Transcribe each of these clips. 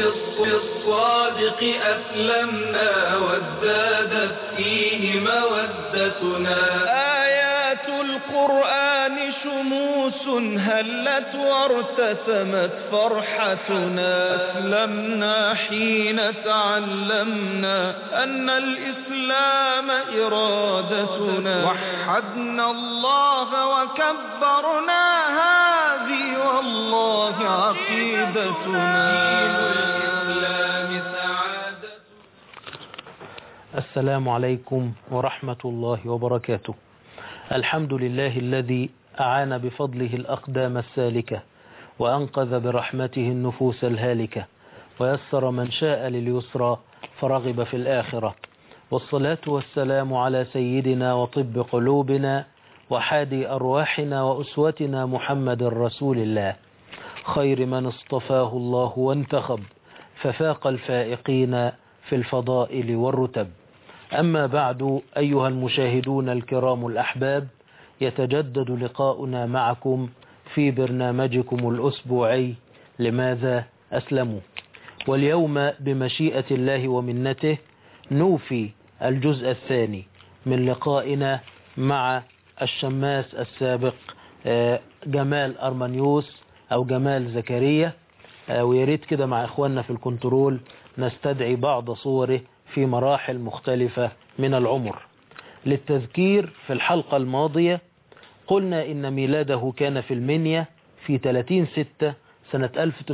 بالصادق أسلمنا وازدادت فيه مودتنا آيات القرآن شموس هلت وارتسمت فرحتنا أسلمنا حين تعلمنا أن الإسلام إرادتنا وحدنا الله وكبرنا هذه والله عقيدتنا الإسلام سعادة السلام عليكم ورحمة الله وبركاته الحمد لله الذي أعان بفضله الأقدام السالكة وأنقذ برحمته النفوس الهالكة ويسر من شاء لليسرى فرغب في الآخرة والصلاة والسلام على سيدنا وطب قلوبنا وحادي أرواحنا وأسوتنا محمد رسول الله خير من اصطفاه الله وانتخب ففاق الفائقين في الفضائل والرتب أما بعد أيها المشاهدون الكرام الأحباب يتجدد لقاؤنا معكم في برنامجكم الأسبوعي لماذا أسلموا واليوم بمشيئة الله ومنته نوفي الجزء الثاني من لقائنا مع الشماس السابق جمال أرمانيوس أو جمال زكريا ويريد كده مع إخواننا في الكنترول نستدعي بعض صوره في مراحل مختلفة من العمر للتذكير في الحلقة الماضية قلنا إن ميلاده كان في المنيا في 30 ستة سنة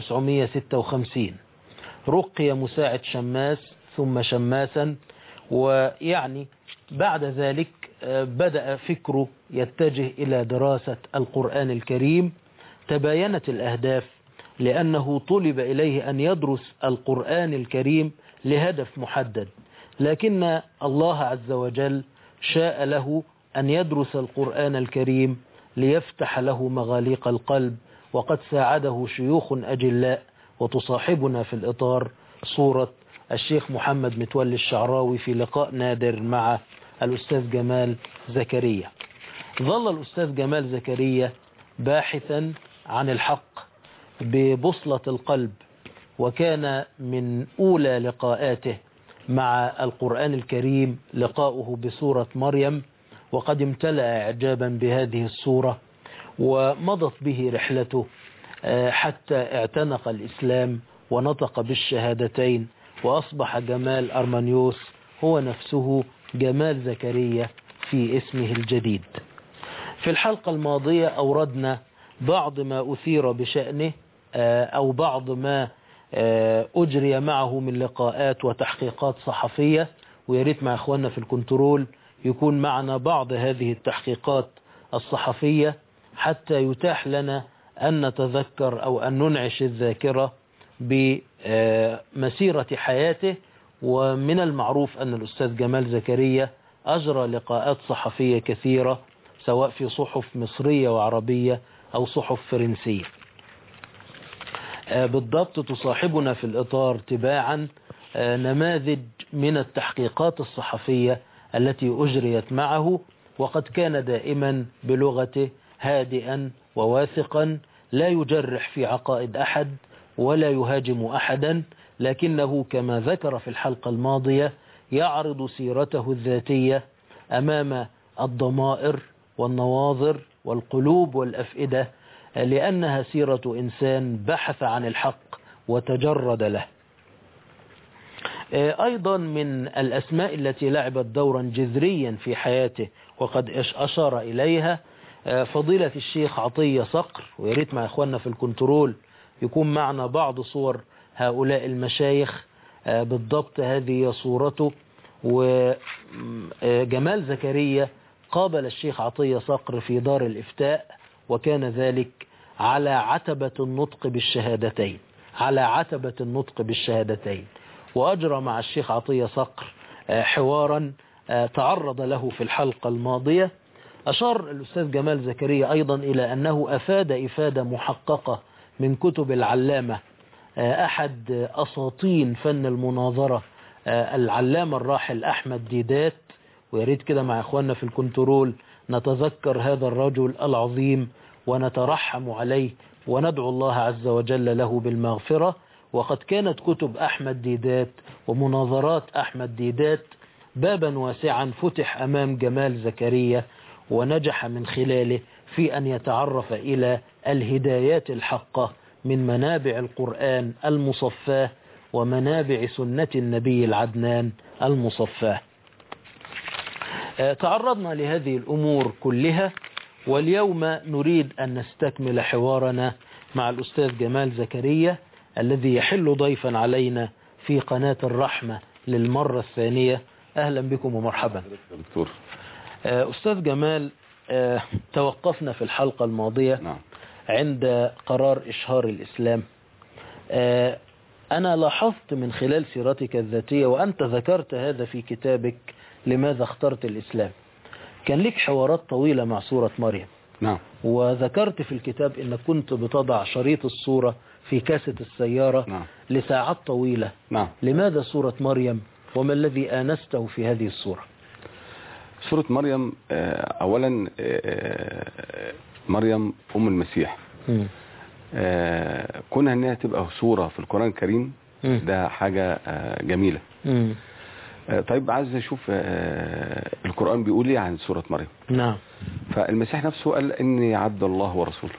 1956 رقي مساعد شماس ثم شماسا ويعني بعد ذلك بدأ فكره يتجه إلى دراسة القرآن الكريم تباينت الأهداف لأنه طلب إليه أن يدرس القرآن الكريم لهدف محدد لكن الله عز وجل شاء له أن يدرس القرآن الكريم ليفتح له مغاليق القلب وقد ساعده شيوخ أجلاء وتصاحبنا في الإطار صورة الشيخ محمد متولي الشعراوي في لقاء نادر مع الأستاذ جمال زكريا ظل الأستاذ جمال زكريا باحثا عن الحق ببصلة القلب وكان من أولى لقاءاته مع القرآن الكريم لقاؤه بسورة مريم وقد امتلأ إعجابا بهذه السورة ومضت به رحلته حتى اعتنق الإسلام ونطق بالشهادتين وأصبح جمال أرمانيوس هو نفسه جمال زكريا في اسمه الجديد في الحلقة الماضية أوردنا بعض ما أثير بشأنه أو بعض ما أجري معه من لقاءات وتحقيقات صحفية وياريت مع إخواننا في الكنترول يكون معنا بعض هذه التحقيقات الصحفية حتى يتاح لنا أن نتذكر أو أن ننعش الذاكرة بمسيرة حياته ومن المعروف أن الأستاذ جمال زكريا أجرى لقاءات صحفية كثيرة سواء في صحف مصرية وعربية أو صحف فرنسية بالضبط تصاحبنا في الإطار تباعا نماذج من التحقيقات الصحفية التي أجريت معه وقد كان دائما بلغته هادئا وواثقا لا يجرح في عقائد أحد ولا يهاجم أحدا لكنه كما ذكر في الحلقة الماضية يعرض سيرته الذاتية أمام الضمائر والنواظر والقلوب والأفئدة لأنها سيرة إنسان بحث عن الحق وتجرد له أيضا من الأسماء التي لعبت دورا جذريا في حياته وقد أشار إليها فضيلة الشيخ عطية صقر ويريت مع إخواننا في الكنترول يكون معنا بعض صور هؤلاء المشايخ بالضبط هذه صورته وجمال زكريا قابل الشيخ عطية صقر في دار الإفتاء وكان ذلك على عتبة النطق بالشهادتين على عتبة النطق بالشهادتين وأجرى مع الشيخ عطية صقر حوارا تعرض له في الحلقة الماضية أشار الأستاذ جمال زكريا أيضا إلى أنه أفاد إفادة محققة من كتب العلامة أحد أساطين فن المناظرة العلامة الراحل أحمد ديدات ويريد كده مع إخواننا في الكنترول نتذكر هذا الرجل العظيم ونترحم عليه وندعو الله عز وجل له بالمغفرة وقد كانت كتب أحمد ديدات ومناظرات أحمد ديدات بابا واسعا فتح أمام جمال زكريا ونجح من خلاله في أن يتعرف إلى الهدايات الحقة من منابع القرآن المصفاه ومنابع سنة النبي العدنان المصفاه آه، تعرضنا لهذه الأمور كلها واليوم نريد أن نستكمل حوارنا مع الأستاذ جمال زكريا الذي يحل ضيفا علينا في قناة الرحمة للمرة الثانية أهلا بكم ومرحبا دكتور آه، أستاذ جمال آه، توقفنا في الحلقة الماضية نعم عند قرار إشهار الإسلام آه، أنا لاحظت من خلال سيرتك الذاتية وأنت ذكرت هذا في كتابك لماذا اخترت الإسلام كان لك حوارات طويلة مع سورة مريم نعم وذكرت في الكتاب أنك كنت بتضع شريط الصورة في كاسة السيارة نعم لساعات طويلة نعم لماذا سورة مريم وما الذي آنسته في هذه الصورة سورة مريم آه، أولا آه، مريم أم المسيح مم. آه، كونها أنها تبقى سورة في القرآن الكريم مم. ده حاجة آه، جميلة مم. آه، طيب عايز أشوف آه، القرآن بيقول إيه عن سورة مريم نعم فالمسيح نفسه قال إني عبد الله ورسوله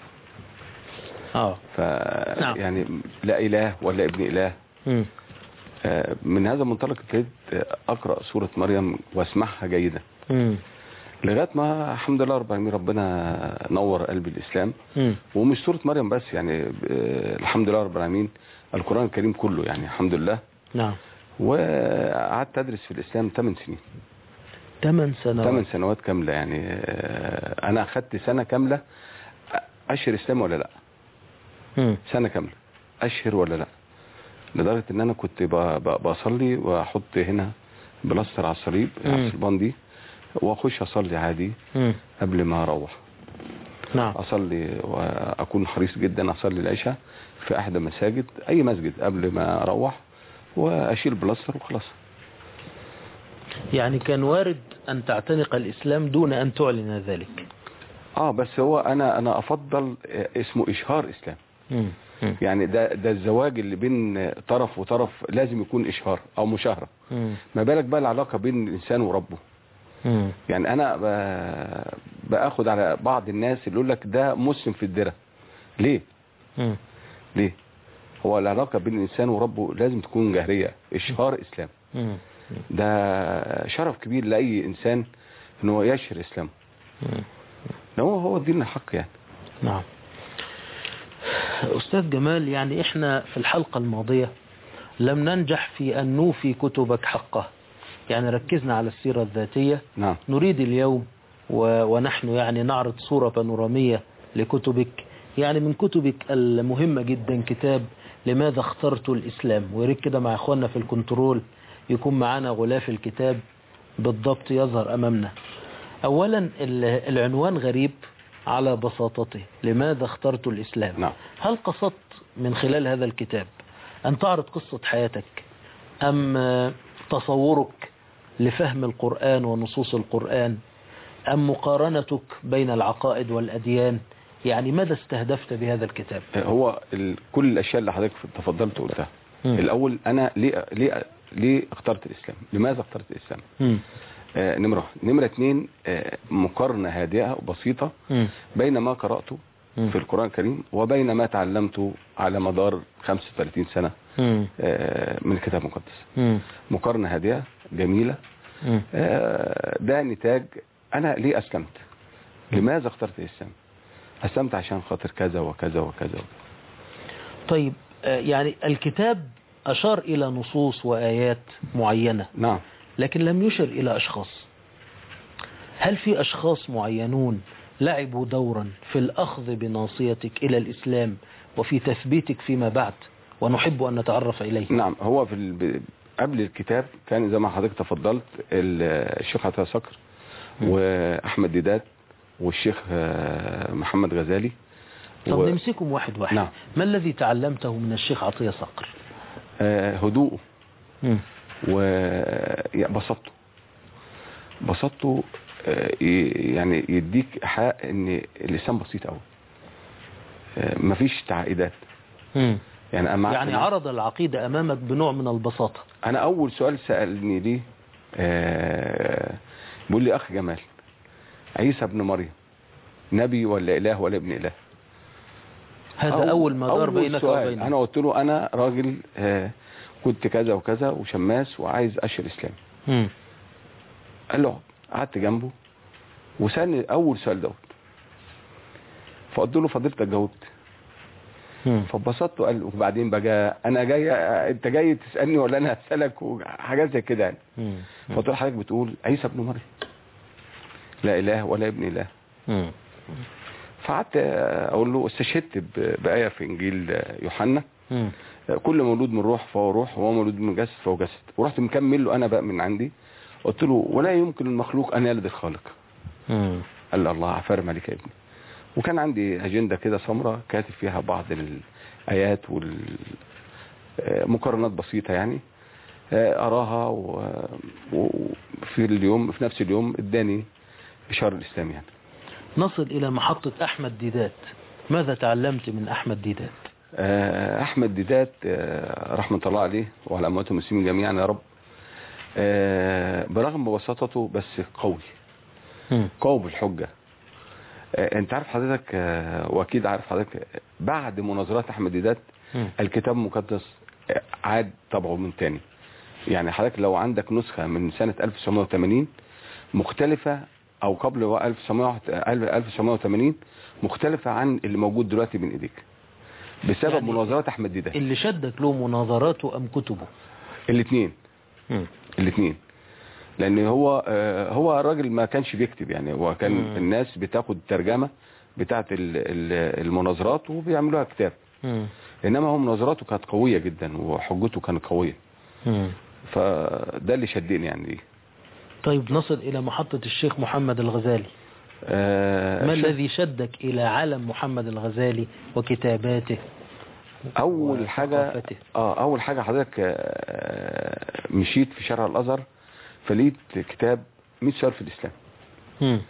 آه ف نعم. يعني لا إله ولا ابن إله مم. آه، من هذا المنطلق ابتديت آه، أقرأ سورة مريم وأسمعها جيدا مم. لغايه ما الحمد لله رب العالمين ربنا نور قلبي الاسلام مم. ومش سوره مريم بس يعني آه، الحمد لله رب العالمين القران الكريم كله يعني الحمد لله نعم وقعدت ادرس في الاسلام 8 سنين ثمان سنوات 8 سنوات كامله يعني آه، انا اخدت سنه كامله اشهر اسلام ولا لا مم. سنه كامله اشهر ولا لا لدرجه ان انا كنت ب- ب- بصلي واحط هنا بلاستر على الصليب مم. على الصلبان دي واخش اصلي عادي مم. قبل ما اروح نعم اصلي واكون حريص جدا اصلي العشاء في احد المساجد اي مسجد قبل ما اروح واشيل بلاستر وخلاص يعني كان وارد أن تعتنق الإسلام دون أن تعلن ذلك اه بس هو انا انا افضل آه، اسمه اشهار اسلام مم. مم. يعني ده ده الزواج اللي بين طرف وطرف لازم يكون اشهار او مشاهره مم. ما بالك بقى العلاقه بين الانسان وربه مم. يعني انا ب- باخد على بعض الناس اللي يقول لك ده مسلم في الدره ليه مم. ليه هو العلاقه بين الانسان وربه لازم تكون جهريه اشهار اسلام مم. ده شرف كبير لاي انسان ان هو يشهر اسلامه مم. ده هو هو الدين الحق يعني نعم أستاذ جمال يعني إحنا في الحلقة الماضية لم ننجح في أن نوفي كتبك حقه يعني ركزنا على السيرة الذاتية نعم نريد اليوم و... ونحن يعني نعرض صورة بانورامية لكتبك يعني من كتبك المهمة جدا كتاب لماذا اخترت الإسلام ويريد كده مع إخواننا في الكنترول يكون معنا غلاف الكتاب بالضبط يظهر أمامنا أولا ال- العنوان غريب على بساطته لماذا اخترت الإسلام نعم. هل قصدت من خلال هذا الكتاب أن تعرض قصة حياتك أم آه، تصورك لفهم القرآن ونصوص القرآن أم مقارنتك بين العقائد والأديان يعني ماذا استهدفت بهذا الكتاب هو ال... كل الاشياء اللي حضرتك تفضلت وقلتها مم. الاول انا ليه ليه ليه اخترت الاسلام لماذا اخترت الاسلام مم. آه نمره واحد. نمره اثنين آه مقارنه هادئه وبسيطه مم. بين ما قراته مم. في القران الكريم وبين ما تعلمته على مدار 35 سنه مم. آه من الكتاب المقدس مم. مقارنه هادئه جميله مم. آه، ده نتاج انا ليه اسلمت لماذا اخترت الاسلام اسلمت عشان خاطر كذا وكذا وكذا وكذا. طيب آه، يعني الكتاب أشار إلى نصوص وآيات معينة نعم لكن لم يشر إلى أشخاص هل في أشخاص معينون لعبوا دورا في الأخذ بناصيتك إلى الإسلام وفي تثبيتك فيما بعد ونحب أن نتعرف إليه نعم هو في ال... قبل الكتاب كان زي ما حضرتك تفضلت ال- الشيخ عطيه صقر مم. واحمد ديدات والشيخ آه، محمد غزالي طب و- نمسكهم واحد واحد نعم. ما الذي تعلمته من الشيخ عطية صقر آه، هدوءه مم. وبسطته بسطته آه، ي- يعني يديك ايحاء ان الانسان بسيط قوي مفيش تعقيدات مم. يعني أنا يعني عرض العقيدة أمامك بنوع من البساطة انا اول سؤال سالني ليه آه بيقول لي اخ جمال عيسى ابن مريم نبي ولا اله ولا ابن اله هذا أول ما دار أول بينك سؤال. وبينه انا قلت له انا راجل آه كنت كذا وكذا وشماس وعايز اشهر اسلام مم. قال له اقعد. قعدت جنبه وسالني اول سؤال دوت فقلت له فضيلتك جاوبت مم. فبسطت وقال وبعدين بقى انا جاي انت جاي تسالني ولا انا هسالك وحاجات زي كده يعني مم. فقلت له حضرتك بتقول عيسى ابن مريم لا اله ولا ابن اله مم. فقعدت اقول له استشهدت ب- بايه في انجيل يوحنا مم. كل مولود من روح فهو روح وهو مولود من جسد فهو جسد ورحت مكمل له انا بقى من عندي قلت له ولا يمكن المخلوق ان يلد الخالق مم. قال لي الله عفارم عليك يا ابني وكان عندي اجنده كده سمراء كاتب فيها بعض الايات والمقارنات بسيطه يعني آه، اراها و- وفي اليوم في نفس اليوم اداني اشاره الاسلام يعني نصل إلى محطة أحمد ديدات ماذا تعلمت من أحمد ديدات آه، احمد ديدات آه، رحمه الله عليه وعلى اموات المسلمين جميعا يا رب آه، برغم بساطته بس قوي مم. قوي بالحجه آه، انت عارف حضرتك آه، واكيد عارف حضرتك آه، بعد مناظرات احمد ديدات مم. الكتاب المقدس آه، عاد طبعه من تاني يعني حضرتك لو عندك نسخه من سنه 1980 مختلفه او قبل 1980 مختلفه عن اللي موجود دلوقتي بين ايديك بسبب يعني مناظرات احمد ديدات اللي شدك له مناظراته أم كتبه الاثنين مم. الاثنين لان هو آه، هو الراجل ما كانش بيكتب يعني هو كان مم. الناس بتاخد ترجمه بتاعه ال- ال- المناظرات وبيعملوها كتاب مم. انما هو مناظراته كانت قويه جدا وحجته كانت قويه مم. فده اللي شدني يعني ليه طيب نصل إلى محطة الشيخ محمد الغزالي آه، ما شوف، الذي شدك إلى عالم محمد الغزالي وكتاباته اول حاجه وثقافته؟ اه اول حاجه حضرتك آه، مشيت في شارع الازهر فلقيت كتاب 100 سؤال في الاسلام مم.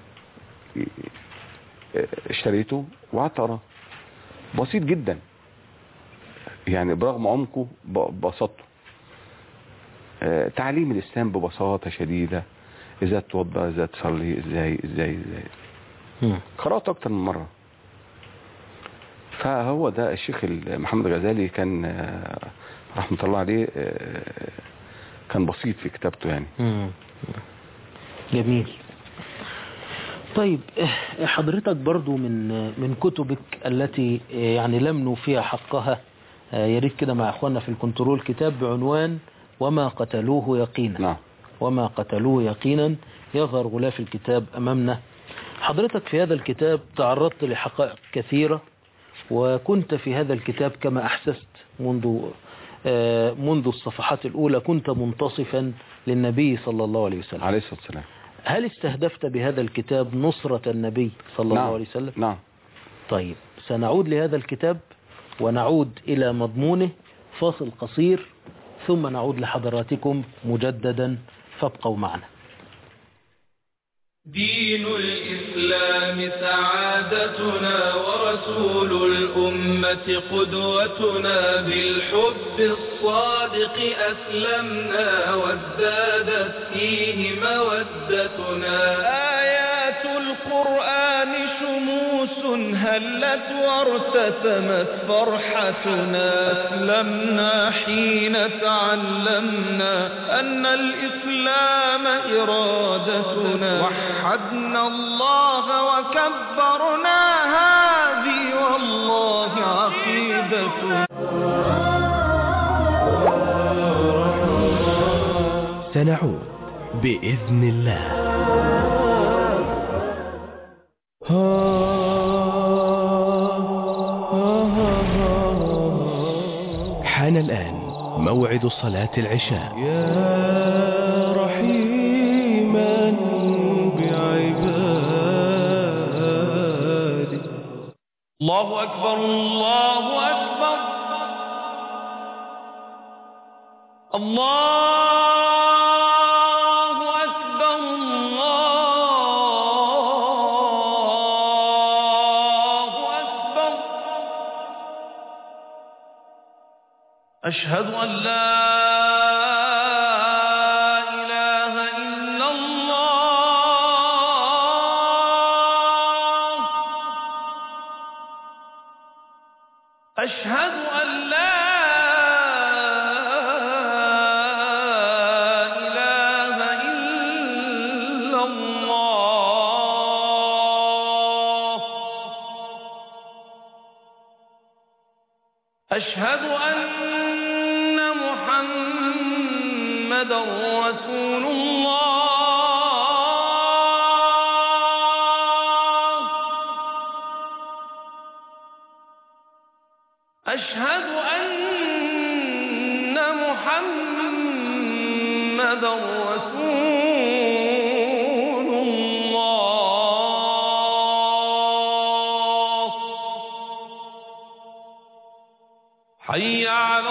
اشتريته وقعدت اقراه بسيط جدا يعني برغم عمقه ب- بساطته آه، تعليم الاسلام ببساطه شديده ازاي تتوضا ازاي تصلي ازاي ازاي ازاي مم. قرات اكتر من مره فهو ده الشيخ ال- محمد الغزالي كان آه، رحمه الله عليه آه، كان بسيط في كتابته يعني مم. جميل طيب إيه، حضرتك برضو من من كتبك التي إيه، يعني لم نوفيها حقها آه، يا ريت كده مع اخواننا في الكنترول كتاب بعنوان وما قتلوه يقينا نعم وما قتلوه يقينا يظهر غلاف الكتاب أمامنا حضرتك في هذا الكتاب تعرضت لحقائق كثيرة وكنت في هذا الكتاب كما أحسست منذ آه، منذ الصفحات الأولى كنت منتصفا للنبي صلى الله عليه وسلم عليه الصلاه والسلام هل استهدفت بهذا الكتاب نصرة النبي صلى الله نعم عليه وسلم نعم طيب سنعود لهذا الكتاب ونعود إلى مضمونه فاصل قصير ثم نعود لحضراتكم مجددا فابقوا معنا دين الإسلام سعادتنا ورسول الأمة قدوتنا بالحب الصادق أسلمنا وازدادت فيه مودتنا آيات القرآن شموس هلت وارتسمت فرحتنا أسلمنا حين تعلمنا أن الإسلام إرادتنا وحدنا الله وكبرنا هذه والله عقيدتنا سنعود بإذن الله حان الآن موعد صلاة العشاء يا رحيما بعبادي الله أكبر الله أكبر الله أكبر الله أكبر أشهد أن لا إله إلا الله أشهد أن لا إله إلا الله أشهد أن محمدا رسول الله أشهد أن محمدا رسول الله حي على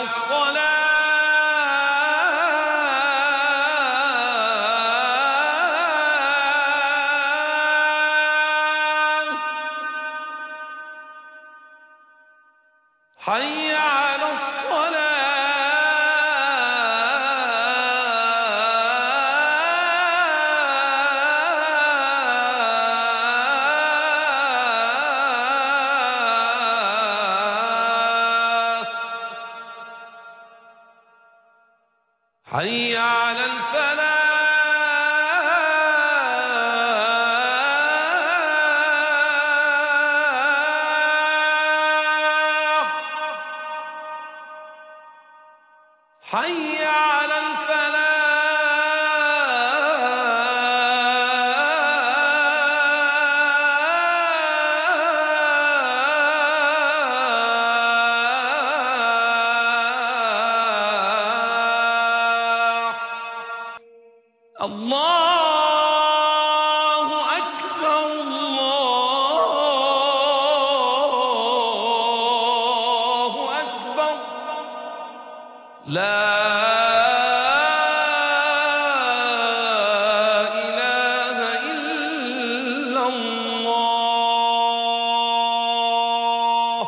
الصلاة حي على الصلاة حي على الفلاح حي على الفلاح الله أكبر الله أكبر لا إله إلا الله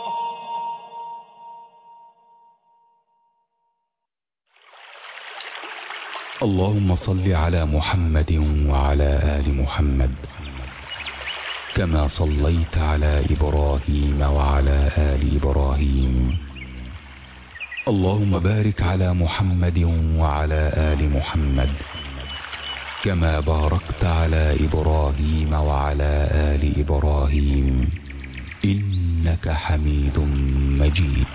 اللهم صل على محمد وعلى آل محمد كما صليت على إبراهيم وعلى آل إبراهيم اللهم بارك على محمد وعلى آل محمد كما باركت على إبراهيم وعلى آل إبراهيم إنك حميد مجيد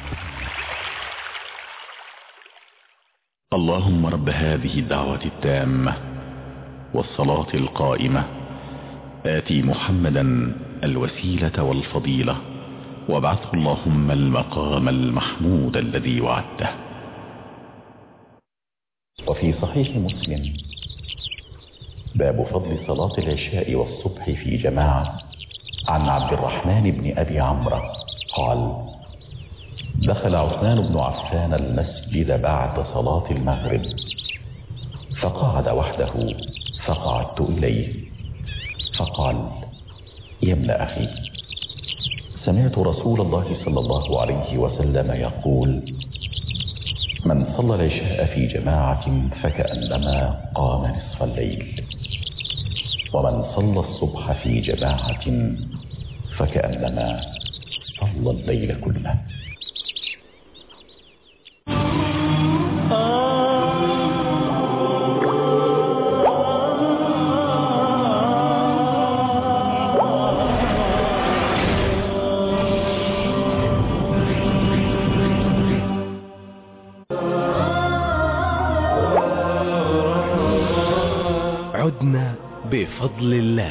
اللهم رب هذه الدعوة التامة والصلاة القائمة آتي محمدا الوسيلة والفضيلة وابعثه اللهم المقام المحمود الذي وعدته وفي صحيح مسلم باب فضل صلاة العشاء والصبح في جماعة عن عبد الرحمن بن أبي عمرو قال دخل عثمان بن عفان المسجد بعد صلاة المغرب فقعد وحده فقعدت إليه فقال يا ابن أخي سمعت رسول الله صلى الله عليه وسلم يقول من صلى العشاء في جماعة فكأنما قام نصف الليل ومن صلى الصبح في جماعة فكأنما صلى الليل كله عدنا بفضل الله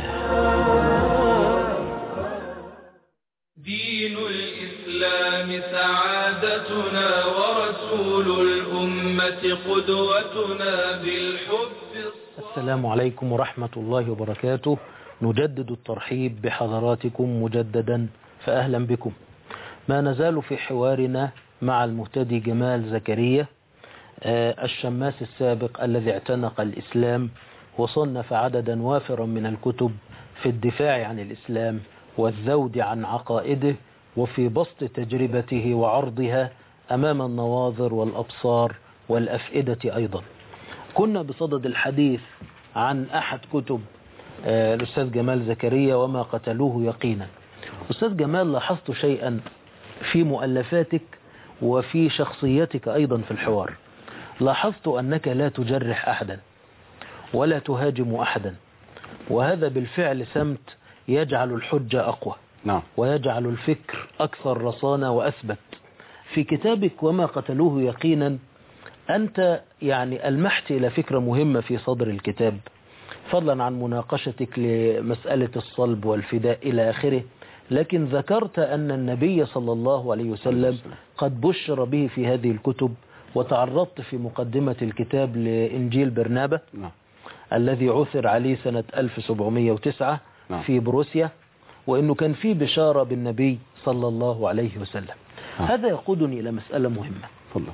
دين الإسلام سعادتنا ورسول الأمة قدوتنا بالحب الصادق السلام عليكم ورحمة الله وبركاته نجدد الترحيب بحضراتكم مجددا فأهلا بكم ما نزال في حوارنا مع المهتدي جمال زكريا آه، الشماس السابق الذي اعتنق الإسلام وصنف عددا وافرا من الكتب في الدفاع عن الإسلام والذود عن عقائده وفي بسط تجربته وعرضها أمام النواظر والأبصار والأفئدة أيضا كنا بصدد الحديث عن أحد كتب آه، الأستاذ جمال زكريا وما قتلوه يقينا أستاذ جمال لاحظت شيئا في مؤلفاتك وفي شخصيتك أيضا في الحوار لاحظت أنك لا تجرح أحدا ولا تهاجم أحدا وهذا بالفعل سمت يجعل الحجة أقوى نعم ويجعل الفكر أكثر رصانة وأثبت في كتابك وما قتلوه يقينا أنت يعني ألمحت إلى فكرة مهمة في صدر الكتاب فضلا عن مناقشتك لمسألة الصلب والفداء إلى آخره لكن ذكرت أن النبي صلى الله عليه وسلم قد بشر به في هذه الكتب وتعرضت في مقدمة الكتاب لإنجيل برنابة نعم الذي عثر عليه سنة 1709 نعم. في بروسيا وأنه كان في بشارة بالنبي صلى الله عليه وسلم نعم. هذا يقودني إلى مسألة مهمة تفضل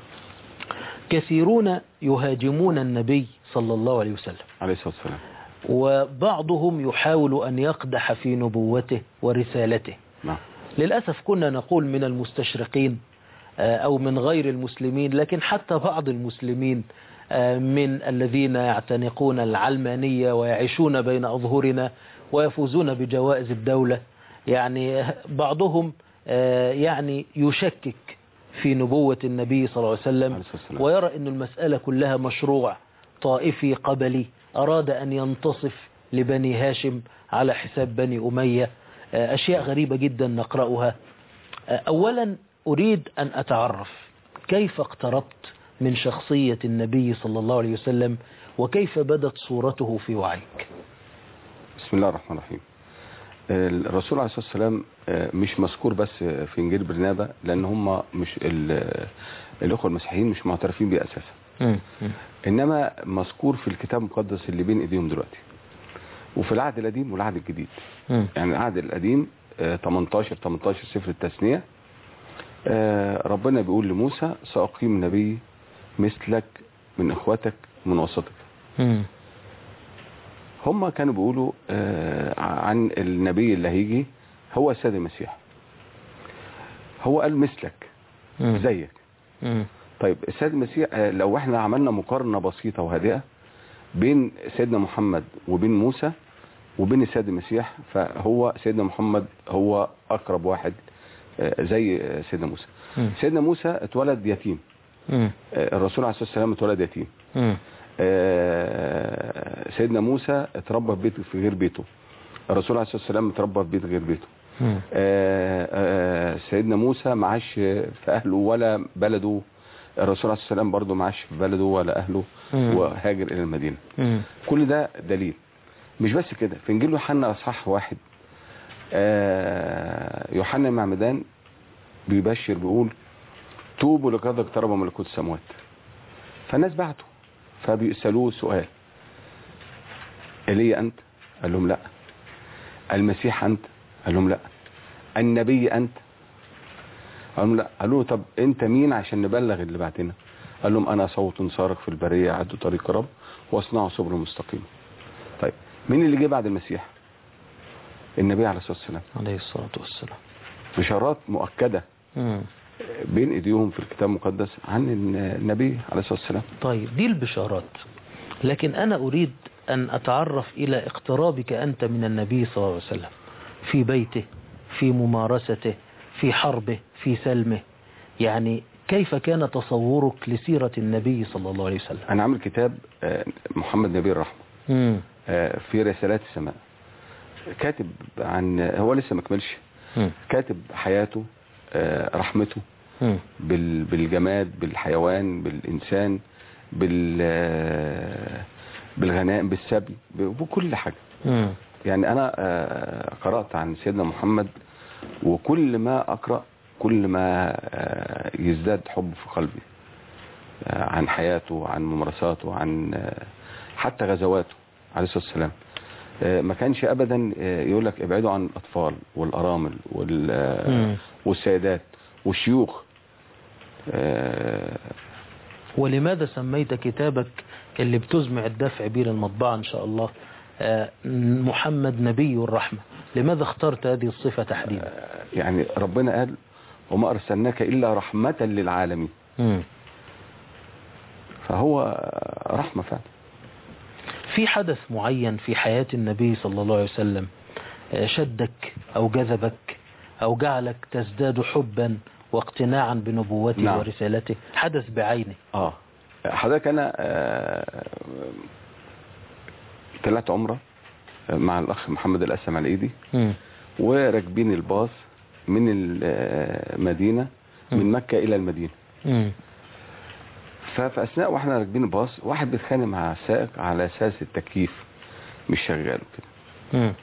كثيرون يهاجمون النبي صلى الله عليه وسلم عليه الصلاة والسلام وبعضهم يحاول أن يقدح في نبوته ورسالته نعم للأسف كنا نقول من المستشرقين آه، أو من غير المسلمين لكن حتى بعض المسلمين آه، من الذين يعتنقون العلمانية ويعيشون بين أظهرنا ويفوزون بجوائز الدولة يعني بعضهم آه، يعني يشكك في نبوة النبي صلى الله عليه وسلم عليه الصلاة والسلام. ويرى أن المسألة كلها مشروع طائفي قبلي أراد أن ينتصف لبني هاشم على حساب بني أمية آه، أشياء غريبة جدا نقرأها آه، أولا أريد أن أتعرف كيف اقتربت من شخصية النبي صلى الله عليه وسلم وكيف بدت صورته في وعيك بسم الله الرحمن الرحيم الرسول عليه الصلاة والسلام آه، مش مذكور بس في انجيل برنابا لان هم مش ال- الاخوة المسيحيين مش معترفين بيه اساسا انما مذكور في الكتاب المقدس اللي بين ايديهم دلوقتي وفي العهد القديم والعهد الجديد يعني العهد القديم آه، 18 18 سفر التثنية آه، ربنا بيقول لموسى سأقيم نبي مثلك من اخواتك من وسطك هم كانوا بيقولوا آه، عن النبي اللي هيجي هو السيد المسيح هو قال مثلك زيك طيب السيد المسيح آه، لو احنا عملنا مقارنة بسيطة وهادئة بين سيدنا محمد وبين موسى وبين السيد المسيح فهو سيدنا محمد هو اقرب واحد آه، زي آه، سيدنا موسى سيدنا موسى اتولد يتيم آه، الرسول عليه الصلاة والسلام اتولد يتيم آه، سيدنا موسى اتربى في بيت في غير بيته الرسول عليه الصلاة والسلام اتربى في بيت غير بيته آه، آه، سيدنا موسى معاش في أهله ولا بلده الرسول عليه الصلاة والسلام برضه معاش في بلده ولا أهله مم. وهاجر إلى المدينة كل ده دليل مش بس كده في إنجيل يوحنا أصحاح واحد آه، يوحنا المعمدان بيبشر بيقول توبوا لقد اقترب ملكوت السماوات فالناس بعتوا فبيسألوه سؤال إلي أنت قال لهم لا المسيح أنت قال لهم لا النبي أنت قال لهم لا قالوا له طب أنت مين عشان نبلغ اللي بعتنا قال لهم أنا صوت صارخ في البرية عدوا طريق رب واصنعوا سبل مستقيم طيب مين اللي جه بعد المسيح النبي عليه الصلاة والسلام عليه الصلاة والسلام بشارات مؤكدة بين ايديهم في الكتاب المقدس عن النبي عليه الصلاة والسلام طيب دي البشارات لكن أنا أريد أن أتعرف إلى اقترابك أنت من النبي صلى الله عليه وسلم في بيته في ممارسته في حربه في سلمه يعني كيف كان تصورك لسيرة النبي صلى الله عليه وسلم انا عامل كتاب آه، محمد نبي الرحمة مم. آه، في رسالات السماء كاتب عن هو لسه ما كملش مم. كاتب حياته آه، رحمته مم. بال- بالجماد بالحيوان بالإنسان بال آه، بالغنائم بالسبي بكل حاجة مم. يعني أنا آه، قرأت عن سيدنا محمد وكل ما أقرأ كل ما آه، يزداد حب في قلبي آه، عن حياته عن ممارساته عن آه، حتى غزواته عليه الصلاة والسلام آه، ما كانش أبدا آه، يقول لك ابعدوا عن الأطفال والأرامل وال- آه، مم. والسيدات والشيوخ آه، ولماذا سميت كتابك اللي بتزمع الدفع بيه للمطبعة إن شاء الله آه، محمد نبي الرحمة لماذا اخترت هذه الصفة تحديدا يعني ربنا قال وما ارسلناك الا رحمه للعالمين مم. فهو رحمه فعلا في حدث معين في حياة النبي صلى الله عليه وسلم آه، شدك أو جذبك أو جعلك تزداد حبا واقتناعا بنبوته نعم. ورسالته حدث بعينه اه حضرتك انا آه، طلعت عمره مع الاخ محمد الاسم على ايدي مم. وراكبين الباص من المدينه من مكه الى المدينه مم. ففي اثناء واحنا راكبين الباص واحد بيتخانق مع السائق على اساس التكييف مش شغال وكده مم.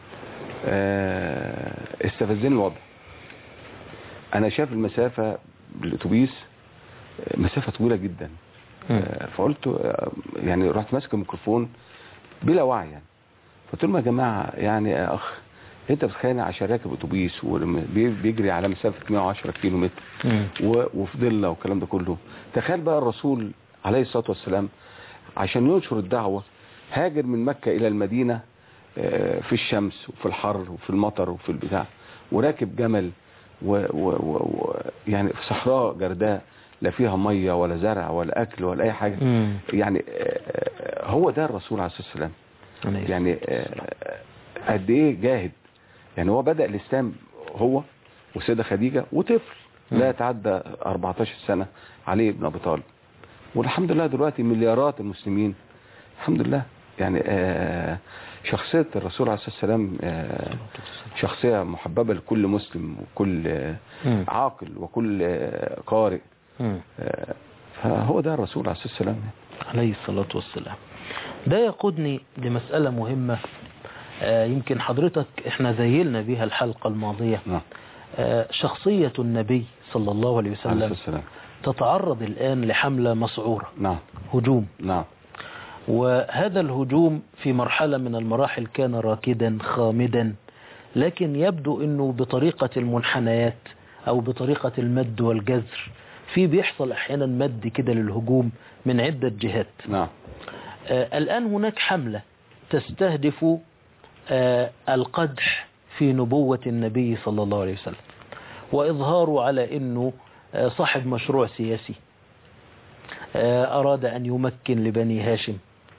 آه، استفزني الوضع انا شايف المسافه بالاتوبيس آه، مسافه طويله جدا مم. آه، فقلت آه، يعني رحت ماسك الميكروفون بلا وعي يعني قلت لهم يا جماعه يعني يا اخ انت بتتخانق عشان راكب اتوبيس وبيجري على مسافه 110 كيلو متر مم. و- وفي ضله والكلام ده كله تخيل بقى الرسول عليه الصلاه والسلام عشان ينشر الدعوه هاجر من مكه الى المدينه آه، في الشمس وفي الحر وفي المطر وفي البتاع وراكب جمل و و و و يعني في صحراء جرداء لا فيها ميه ولا زرع ولا اكل ولا اي حاجه مم. يعني آه، هو ده الرسول عليه الصلاه والسلام عليه يعني آه، قد ايه جاهد يعني هو بدأ الاسلام هو والسيدة خديجة وطفل لا يتعدى 14 سنة علي بن ابي طالب والحمد لله دلوقتي مليارات المسلمين الحمد لله يعني آه، شخصية الرسول عليه الصلاة والسلام آه، شخصية محببة لكل مسلم وكل آه، مم. عاقل وكل آه، قارئ مم. آه، فهو ده الرسول عليه الصلاة والسلام عليه الصلاة والسلام ده يقودني لمسألة مهمة آه، يمكن حضرتك احنا زيلنا بها الحلقة الماضية نعم آه، شخصية النبي صلى الله عليه عليه الصلاة وسلم والسلام تتعرض الآن لحملة مسعورة نعم هجوم نعم وهذا الهجوم في مرحلة من المراحل كان راكدا خامدا لكن يبدو أنه بطريقة المنحنيات أو بطريقة المد والجزر في بيحصل أحيانا مد كده للهجوم من عدة جهات نعم آه، الآن هناك حملة تستهدف آه، القدح في نبوة النبي صلى الله عليه وسلم وإظهاره على أنه آه، صاحب مشروع سياسي آه، أراد أن يمكن لبني هاشم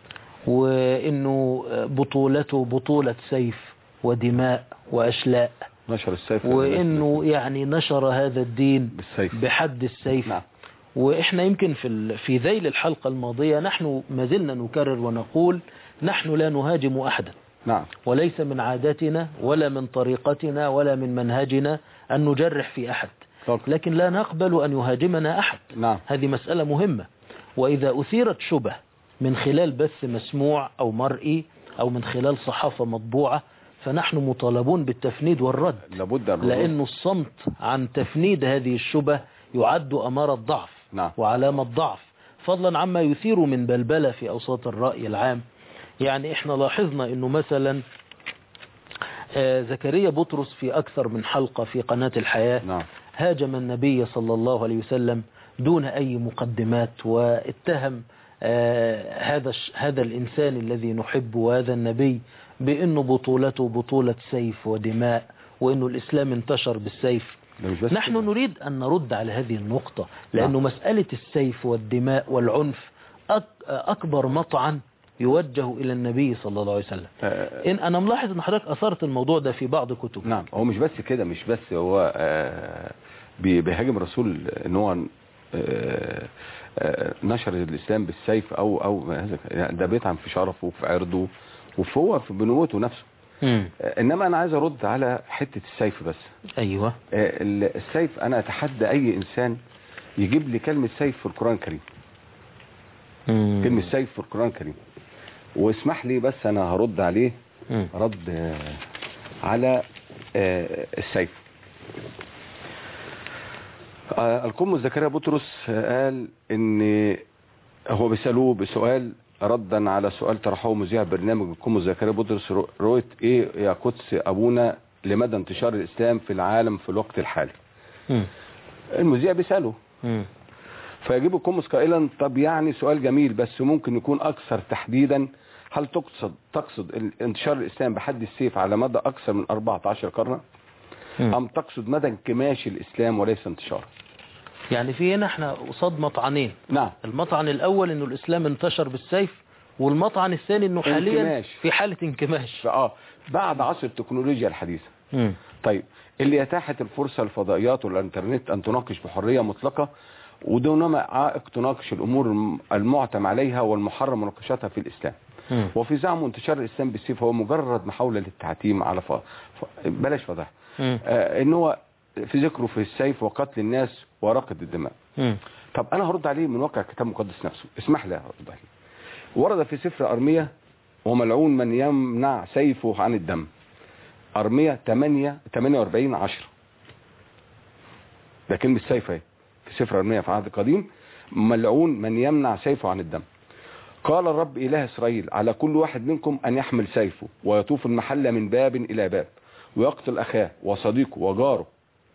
وأنه آه، بطولته بطولة سيف ودماء وأشلاء نشر السيف وأنه يعني نشر هذا الدين بالسيف بحد السيف نعم وإحنا يمكن في ال- في ذيل الحلقة الماضية نحن ما زلنا نكرر ونقول نحن لا نهاجم أحدا نعم وليس من عاداتنا ولا من طريقتنا ولا من منهجنا أن نجرح في أحد طبعا. لكن لا نقبل أن يهاجمنا أحد نعم هذه مسألة مهمة وإذا أثيرت شبه من خلال بث مسموع أو مرئي أو من خلال صحافة مطبوعة فنحن مطالبون بالتفنيد والرد لابد الردود. لأنه الصمت عن تفنيد هذه الشبه يعد أمارة ضعف نعم وعلامة ضعف فضلا عما يثير من بلبلة في أوساط الرأي العام يعني احنا لاحظنا انه مثلا آه، زكريا بطرس في أكثر من حلقة في قناة الحياة نعم هاجم النبي صلى الله عليه وسلم دون أي مقدمات واتهم آه، هذا الش- هذا الإنسان الذي نحبه وهذا النبي بأنه بطولته بطولة سيف ودماء وأنه الإسلام انتشر بالسيف ده مش بس نحن كده. نريد أن نرد على هذه النقطة لأنه نعم. مسألة السيف والدماء والعنف أك أكبر مطعن يوجه إلى النبي صلى الله عليه وسلم آه، إن أنا ملاحظ أن حضرتك أثرت الموضوع ده في بعض كتب نعم هو مش بس كده مش بس هو آه، بي- بيهاجم الرسول ان هو آه، آه، نشر الاسلام بالسيف او او هذا يعني ده بيطعن في شرفه وفي عرضه وفي هو في بنوته نفسه مم. آه، انما انا عايز ارد على حته السيف بس أيوة آه، ال- السيف انا اتحدى اي انسان يجيب لي كلمه سيف في القران الكريم مم. كلمه سيف في القران الكريم واسمح لي بس انا هرد عليه مم. رد آه، على آه، السيف آه، القم زكريا بطرس آه، قال ان هو بيسألوه بسؤال ردا على سؤال طرحه مذيع برنامج القم زكريا بطرس رو- رؤية ايه يا قدس ابونا لمدى انتشار الاسلام في العالم في الوقت الحالي مم. المذيع بيسأله مم. فيجيب القمص قائلا طب يعني سؤال جميل بس ممكن يكون اكثر تحديدا هل تقصد تقصد ال- انتشار الاسلام بحد السيف على مدى اكثر من 14 قرنا مم. أم تقصد مدى انكماش الإسلام وليس انتشاره يعني في هنا احنا قصاد مطعنين نعم المطعن الأول انه الإسلام انتشر بالسيف والمطعن الثاني انه حاليا انكماش. في حالة انكماش فآه بعد عصر التكنولوجيا الحديثة مم. طيب اللي اتاحت الفرصة الفضائيات والانترنت ان تناقش بحرية مطلقة ودون عائق تناقش الامور الم- المعتم عليها والمحرم مناقشتها في الاسلام مم. وفي زعم انتشار الاسلام بالسيف هو مجرد محاولة للتعتيم على ف... ف... بلاش فضح مم. آه ان هو في ذكره في السيف وقتل الناس ورقد الدماء مم. طب انا هرد عليه من واقع الكتاب المقدس نفسه اسمح لي ارد عليه ورد في سفر ارميا وملعون من يمنع سيفه عن الدم ارميا 8 48 10 ده كلمه سيف اهي في سفر ارميا في العهد القديم ملعون من يمنع سيفه عن الدم قال الرب اله اسرائيل على كل واحد منكم ان يحمل سيفه ويطوف المحل من باب الى باب ويقتل اخاه وصديقه وجاره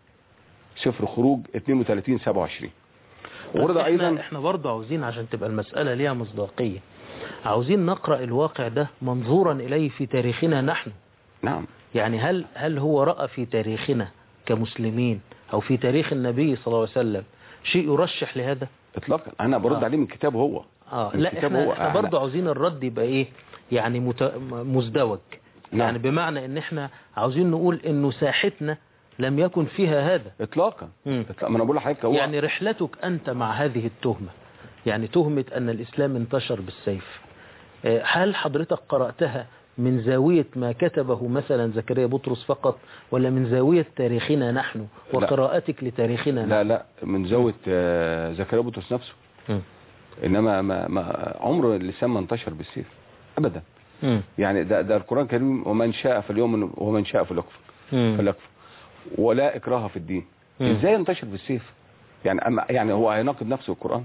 سفر خروج 32 27 ورد بس ايضا احنا, احنا برضه عاوزين عشان تبقى المسألة ليها مصداقية عاوزين نقرأ الواقع ده منظورا إليه في تاريخنا نحن نعم يعني هل هل هو رأى في تاريخنا كمسلمين أو في تاريخ النبي صلى الله عليه وسلم شيء يرشح لهذا اطلاقا انا برد آه. عليه من كتابه هو اه من لا كتابه احنا, هو. احنا أنا- برضه عاوزين الرد يبقى ايه يعني مت... مزدوج نعم. يعني بمعنى ان احنا عاوزين نقول انه ساحتنا لم يكن فيها هذا اطلاقا مم. إطلاقا. ما انا بقول لحضرتك هو يعني رحلتك أنت مع هذه التهمة يعني تهمة أن الإسلام انتشر بالسيف آه، هل حضرتك قرأتها من زاوية ما كتبه مثلا زكريا بطرس فقط ولا من زاوية تاريخنا نحن وقراءتك لتاريخنا لا لا من زاويه آه، زكريا بطرس نفسه مم. انما ما ما عمر اللسان ما انتشر بالسيف ابدا مم. يعني ده ده القران الكريم ومن شاء فليؤمن ومن شاء فليكفر مم. فليكفر ولا اكراه في الدين مم. ازاي ينتشر بالسيف يعني أما يعني هو هيناقض نفسه القران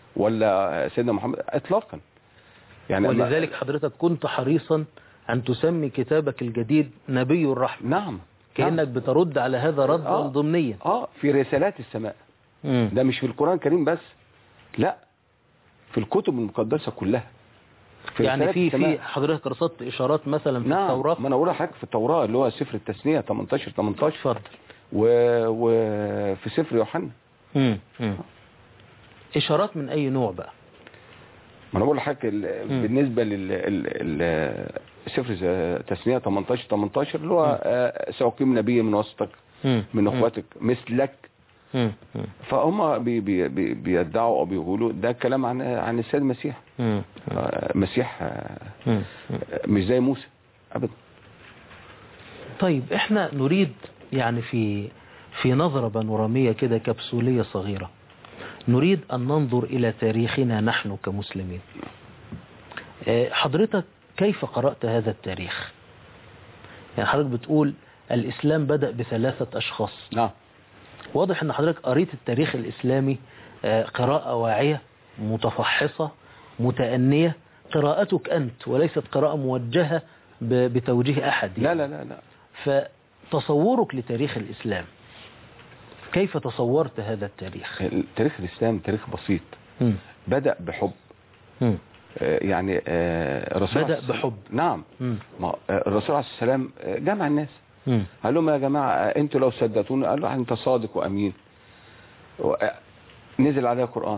ولا سيدنا محمد اطلاقا يعني أما- ولذلك حضرتك كنت حريصا أن تسمي كتابك الجديد نبي الرحمة نعم كأنك بترد على هذا ردا آه. ضمنيا اه في رسالات السماء مم. ده مش في القرآن الكريم بس لا في الكتب المقدسة كلها في يعني رسالات في السماء. في حضرتك رصدت إشارات مثلا في نعم التوراة ما انا اقول لحضرتك في التوراة اللي هو سفر التثنية 18 18 اتفضل و... وفي سفر يوحنا مم. مم. إشارات من أي نوع بقى ما انا بقول لحضرتك ال... مم. بالنسبة لل ال... ال... سفر التثنية 18 18 اللي هو آه، سأقيم نبي من وسطك مم. من مم. اخواتك مثلك مم. مم. فهم بي... بي... بي... بيدعوا او بيقولوا ده كلام عن عن السيد المسيح مم. آه، مسيح آه، مم. مم. مش زي موسى ابدا طيب احنا نريد يعني في في نظرة بانورامية كده كبسولية صغيرة نريد أن ننظر إلى تاريخنا نحن كمسلمين آه، حضرتك كيف قرأت هذا التاريخ يعني حضرتك بتقول الإسلام بدأ بثلاثة أشخاص نعم واضح أن حضرتك قريت التاريخ الإسلامي آه، قراءة واعية متفحصة متأنية قراءتك أنت وليست قراءة موجهة ب- بتوجيه أحد لا لا لا لا فتصورك لتاريخ الإسلام كيف تصورت هذا التاريخ تاريخ الإسلام تاريخ بسيط مم. بدأ بحب مم. آه، يعني آه، الرسول بدأ عليه الصلاة- بحب. نعم مم. ما آه، الرسول عليه السلام آه، جمع الناس مم. قال لهم يا جماعة آه، انتوا لو صدقتوني قال له انت صادق وامين و- آه، نزل عليه القرآن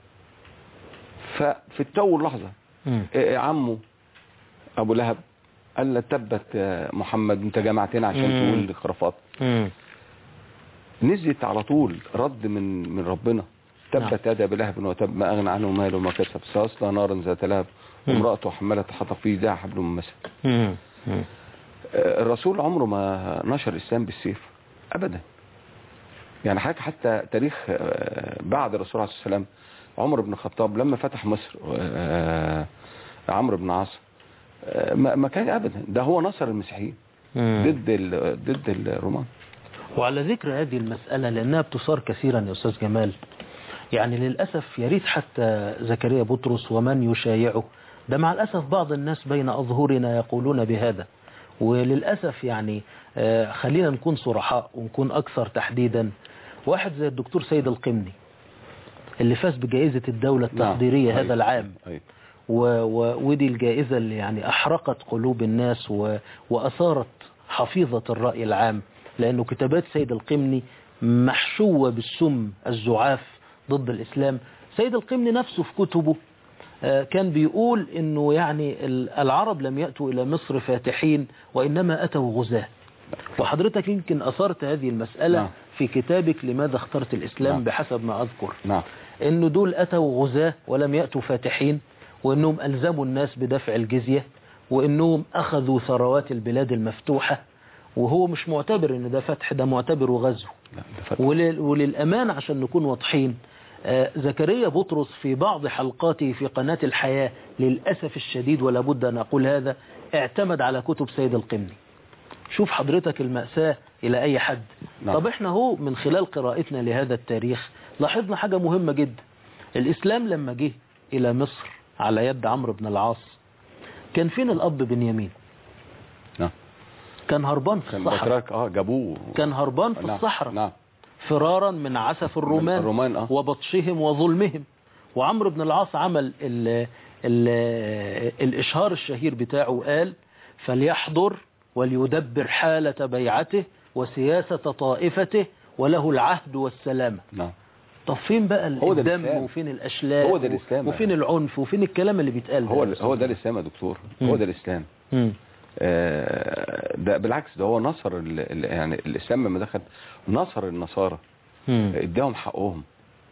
ففي التو اللحظة مم. آه، عمه ابو لهب قال له تبت آه، محمد انت جمعتنا عشان مم. تقول خرافات مم. نزلت على طول رد من من ربنا تبت يد ابي لهب وتب ما اغنى عنه ماله وما كسب سيصلى نارا ذات لهب مم. وامراته حماله حطب في يدها حبل من مسد مم. مم. آه، الرسول عمره ما نشر الاسلام بالسيف ابدا يعني حضرتك حتى تاريخ آه، بعد الرسول عليه الصلاه والسلام عمر بن الخطاب لما فتح مصر آه، عمرو بن عاص آه، ما ما كان ابدا ده هو نصر المسيحيين مم. ضد ال- ضد الرومان وعلى ذكر هذه المسألة لأنها بتصار كثيرا يا أستاذ جمال يعني للأسف يا ريت حتى زكريا بطرس ومن يشايعه ده مع الأسف بعض الناس بين أظهرنا يقولون بهذا وللأسف يعني آه، خلينا نكون صرحاء ونكون أكثر تحديدا واحد زي الدكتور سيد القمني اللي فاز بجائزة الدولة التقديرية نعم. هذا أيوة. العام أيوة. و... و... ودي الجائزة اللي يعني أحرقت قلوب الناس و... وأثارت حفيظة الرأي العام لأنه كتابات سيد القمني محشوة بالسم الزعاف ضد الإسلام سيد القمني نفسه في كتبه آه، كان بيقول انه يعني ال- العرب لم يأتوا الى مصر فاتحين وانما اتوا غزاة وحضرتك يمكن اثرت هذه المسألة نعم. في كتابك لماذا اخترت الاسلام نعم. بحسب ما اذكر نعم انه دول اتوا غزاة ولم يأتوا فاتحين وانهم الزموا الناس بدفع الجزية وانهم اخذوا ثروات البلاد المفتوحة وهو مش معتبر ان ده فتح ده معتبره غزو لا ده فتح. ولل- وللأمان عشان نكون واضحين آه، زكريا بطرس في بعض حلقاته في قناة الحياة للأسف الشديد ولا بد أن أقول هذا اعتمد على كتب سيد القمني شوف حضرتك المأساة إلى أي حد نعم. طب احنا هو من خلال قراءتنا لهذا التاريخ لاحظنا حاجة مهمة جدا الإسلام لما جه إلى مصر على يد عمرو بن العاص كان فين الأب بنيامين نعم كان هربان في كان الصحراء بتراك اه جابوه كان هربان في نعم. الصحراء نعم فرارا من عسف الرومان, الرومان، آه. وبطشهم وظلمهم وعمرو بن العاص عمل ال ال الإشهار الشهير بتاعه قال فليحضر وليدبر حالة بيعته وسياسة طائفته وله العهد والسلامة نعم طب فين بقى هو ده الدم الإسلام. وفين الأشلاء هو ده الإسلام. وفين العنف وفين الكلام اللي بيتقال هو ده هو ده الاسلام يا دكتور مم. هو ده الاسلام مم. آه، ده بالعكس ده هو نصر ال- ال- يعني الاسلام لما دخل نصر النصارى مم. اداهم حقهم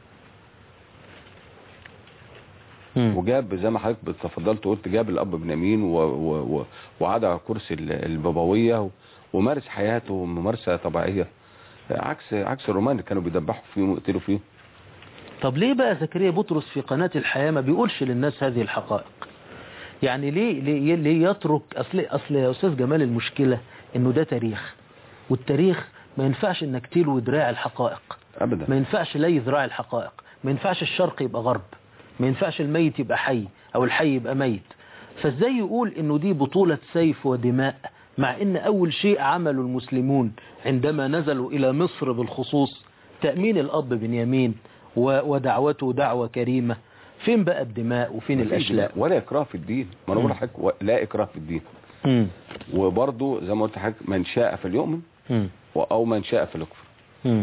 مم. وجاب زي ما حضرتك تفضلت وقلت جاب الاب بنيامين و- و- و- وقعد على كرسي ال- البابويه و- ومارس حياته ممارسه طبيعيه عكس عكس الرومان اللي كانوا بيدبحوا فيهم ويقتلوا فيهم طب ليه بقى زكريا بطرس في قناة الحياة ما بيقولش للناس هذه الحقائق يعني ليه ليه, ليه يترك اصل اصل يا استاذ جمال المشكلة انه ده تاريخ والتاريخ ما ينفعش انك تلوي دراع الحقائق ابدا ما ينفعش لي ذراع الحقائق ما ينفعش الشرق يبقى غرب ما ينفعش الميت يبقى حي او الحي يبقى ميت فازاي يقول انه دي بطولة سيف ودماء مع ان اول شيء عمله المسلمون عندما نزلوا الى مصر بالخصوص تأمين الاب بنيامين و- ودعوته دعوة كريمة فين بقى الدماء وفين مفيش الاشلاء ولا اكراه في الدين ما انا بقول لحضرتك و- لا اكراه في الدين مم. وبرضه زي ما قلت لحضرتك من شاء فليؤمن مم. و- او من شاء فليكفر مم.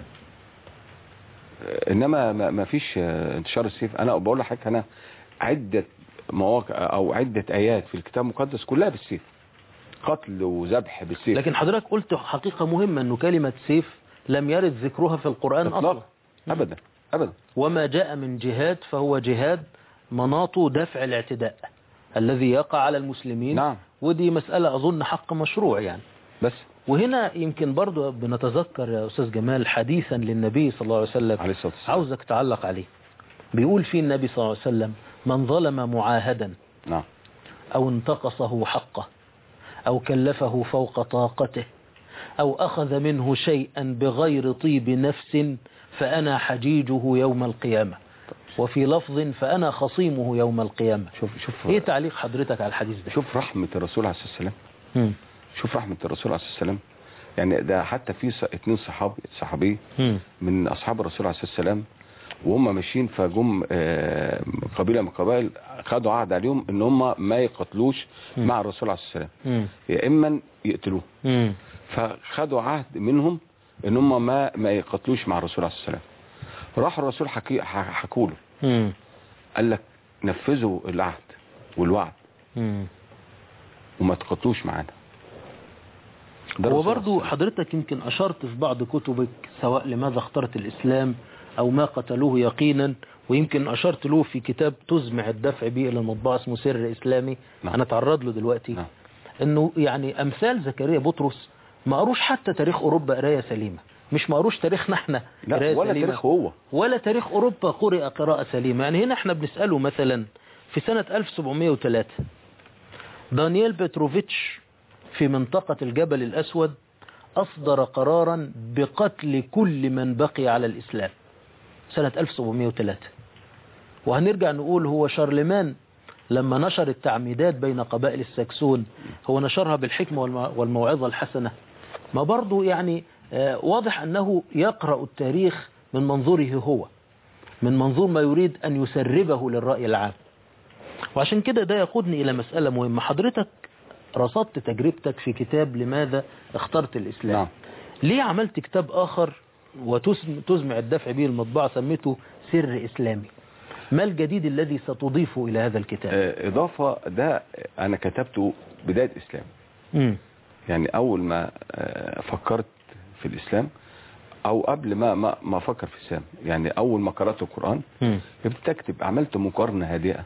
انما ما ما فيش آه، انتشار السيف انا بقول لحضرتك انا عده مواقع او عده ايات في الكتاب المقدس كلها بالسيف قتل وذبح بالسيف لكن حضرتك قلت حقيقة مهمة انه كلمة سيف لم يرد ذكرها في القرآن اصلا اطلاقا ابدا ابدا وما جاء من جهاد فهو جهاد مناطه دفع الاعتداء الذي يقع على المسلمين نعم. ودي مسألة أظن حق مشروع يعني بس وهنا يمكن برضو بنتذكر يا أستاذ جمال حديثا للنبي صلى الله عليه وسلم عليه الصلاه والسلام عاوزك تعلق عليه بيقول فيه النبي صلى الله عليه وسلم من ظلم معاهدا نعم أو انتقصه حقه أو كلفه فوق طاقته أو أخذ منه شيئا بغير طيب نفس فأنا حجيجه يوم القيامة وفي لفظ فأنا خصيمه يوم القيامة شوف شوف إيه تعليق حضرتك على الحديث ده شوف رحمه الرسول عليه الصلاه والسلام مم. شوف رحمه الرسول عليه الصلاه والسلام يعني ده حتى في ص- اتنين صحابي صحابي مم. من اصحاب الرسول عليه الصلاه والسلام وهم ماشيين فجم آه، قبيله من القبائل خدوا عهد عليهم ان هم ما يقتلوش مع الرسول عليه الصلاه والسلام مم. يا اما يقتلوه مم. فخدوا عهد منهم ان هم ما ما يقتلوش مع الرسول عليه الصلاه والسلام راح الرسول حكي ح- حكوا له مم. قال لك نفذوا العهد والوعد مم. وما تقتلوش معانا ده هو الرسول عليه برضو الصلاة حضرتك يمكن أشرت في بعض كتبك سواء لماذا اخترت الإسلام أو ما قتلوه يقينا ويمكن أشرت له في كتاب تزمع الدفع به إلى المطبعة اسمه سر إسلامي نعم. أنا أتعرض له دلوقتي نعم. أنه يعني أمثال زكريا بطرس ما قروش حتى تاريخ أوروبا قراية سليمة مش ما قروش تاريخنا احنا لا قراية ولا سليمة. تاريخ هو ولا تاريخ أوروبا قرئ قراءة سليمة يعني هنا احنا بنسأله مثلا في سنة 1703 دانييل بتروفيتش في منطقة الجبل الأسود أصدر قرارا بقتل كل من بقي على الإسلام سنة 1703 وهنرجع نقول هو شارلمان لما نشر التعميدات بين قبائل السكسون هو نشرها بالحكمة والم- والموعظة الحسنة ما برضو يعني آه، واضح أنه يقرأ التاريخ من منظوره هو من منظور ما يريد أن يسربه للرأي العام وعشان كده ده يقودني إلى مسألة مهمة حضرتك رصدت تجربتك في كتاب لماذا اخترت الإسلام نعم. ليه عملت كتاب آخر وتزمع الدفع به المطبعة سميته سر إسلامي ما الجديد الذي ستضيفه إلى هذا الكتاب آه، إضافة ده أنا كتبته بداية إسلام مم. يعني أول ما آه، فكرت في الإسلام أو قبل ما ما ما أفكر في الإسلام يعني أول ما قرأت القرآن مم. ابتديت أكتب عملت مقارنة هادئة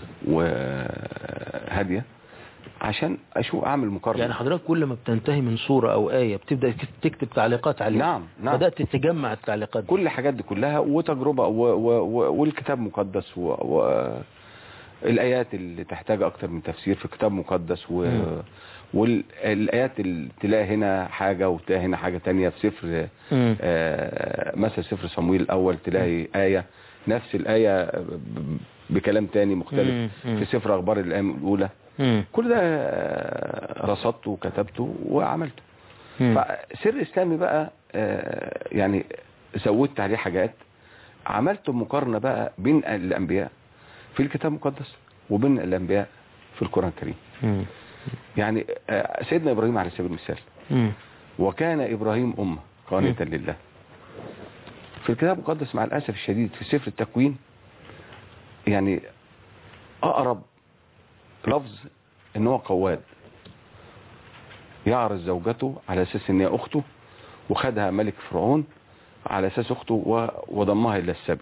وهادية عشان أشوف أعمل مقارنة يعني حضرتك كل ما بتنتهي من صورة أو آية بتبدأ تكتب تعليقات عليها نعم نعم بدأت تجمع التعليقات دي. كل الحاجات دي كلها وتجربة و و و والكتاب مقدس و و الآيات اللي تحتاج أكتر من تفسير في كتاب مقدس و مم. والآيات اللي تلاقي هنا حاجة وتلاقي هنا حاجة تانية في سفر مم. آه، مثلا سفر صمويل الأول تلاقي آية نفس الآية ب- بكلام تاني مم. مختلف مم. في سفر أخبار الأيام الأولى مم. كل ده آه، رصدته وكتبته وعملته مم. فسر اسلامي بقى آه، يعني زودت عليه حاجات عملت مقارنة بقى بين الانبياء في الكتاب المقدس وبين الانبياء في القرآن الكريم مم. يعني آه، سيدنا ابراهيم على سبيل المثال مم. وكان ابراهيم امه قانتا لله في الكتاب المقدس مع الاسف الشديد في سفر التكوين يعني اقرب لفظ ان هو قواد يعرض زوجته على اساس ان هي اخته وخدها ملك فرعون على اساس اخته و- وضمها الى السبي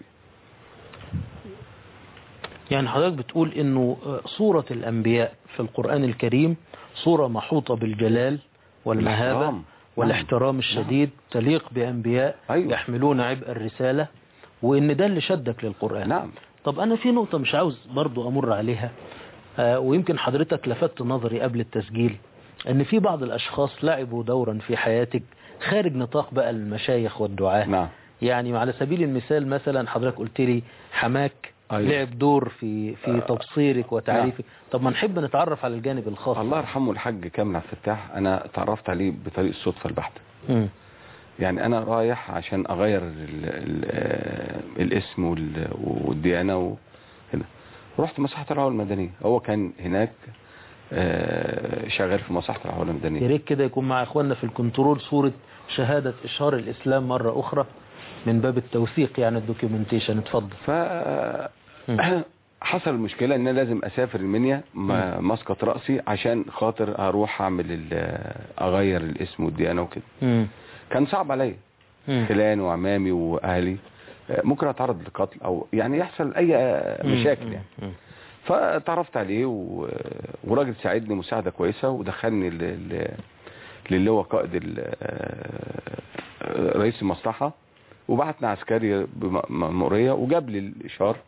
يعني حضرتك بتقول انه آه، صورة الانبياء في القرآن الكريم صورة محوطة بالجلال والمهابة الاحترام. والاحترام الشديد تليق بأنبياء أيوة. يحملون عبء الرسالة وإن ده اللي شدك للقرآن نعم طب أنا في نقطة مش عاوز برضو أمر عليها آه، ويمكن حضرتك لفت نظري قبل التسجيل أن في بعض الأشخاص لعبوا دورا في حياتك خارج نطاق بقى المشايخ والدعاة نعم يعني على سبيل المثال مثلا حضرتك قلت لي حماك أيوة. لعب دور في في تبصيرك وتعريفك طب ما نحب نتعرف على الجانب الخاص الله يرحمه الحاج كامل عبد الفتاح انا تعرفت عليه بطريق الصدفه البحته مم. يعني انا رايح عشان اغير ال ال آه، الاسم وال- والديانه وكده رحت مصلحه العوله المدنيه هو كان هناك آه، شغال في مصلحه العوله يا المدنيه ريت كده يكون مع اخواننا في الكنترول صورة شهادة اشهار الاسلام مرة اخرى من باب التوثيق يعني الدوكيومنتيشن اتفضل ف حصل المشكلة ان انا لازم اسافر المنيا م- مسقط رأسي عشان خاطر اروح اعمل ال- اغير الاسم والديانة وكده مم. كان صعب عليا مم. خلاني وعمامي واهلي آه، ممكن اتعرض لقتل او يعني يحصل اي آه، مشاكل يعني مم. فتعرفت عليه و... وراجل ساعدني مساعدة كويسة ودخلني ل... ل... للي هو قائد ال... آه، رئيس المصلحة وبعتنا عسكري بمأمورية وجاب لي الإشهار